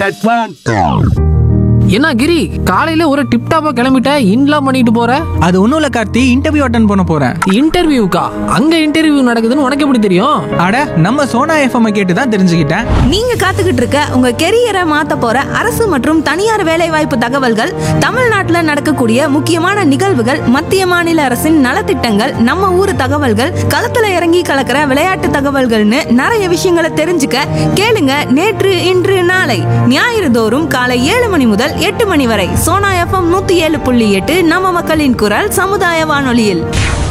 என்ன கிரி காலையில ஒரு டிப் டாப்பா கிளம்பிட்ட இன்லாம் பண்ணிட்டு போற அது ஒன்றும் இல்லை கார்த்தி இன்டர்வியூ அட்டன் பண்ண போகிறேன் இன்டர்வியூக்கா அங்க இன்டர்வியூ நடக்குதுன்னு உனக்கு எப்படி தெரியும் அட நம்ம சோனா எஃப்எம் கேட்டு தான் தெரிஞ்சுக்கிட்டேன் நீங்க காத்துக்கிட்டு இருக்க உங்க கெரியரை மாத்த போற அரசு மற்றும் தனியார் வேலைவாய்ப்பு தகவல்கள் தமிழ்நாட்டுல நடக்கக்கூடிய முக்கியமான நிகழ்வுகள் மத்திய மாநில அரசின் நலத்திட்டங்கள் நம்ம ஊர் தகவல்கள் களத்துல இறங்கி கலக்கிற விளையாட்டு தகவல்கள்னு நிறைய விஷயங்களை தெரிஞ்சுக்க கேளுங்க நேற்று இன்று நாளை ஞாயிறு தோறும் காலை ஏழு மணி முதல் எட்டு மணி வரை சோனா எஃப்எம் நூத்தி ஏழு புள்ளி எட்டு நம்ம மக்களின் குரல் சமுதாய வானொலியில்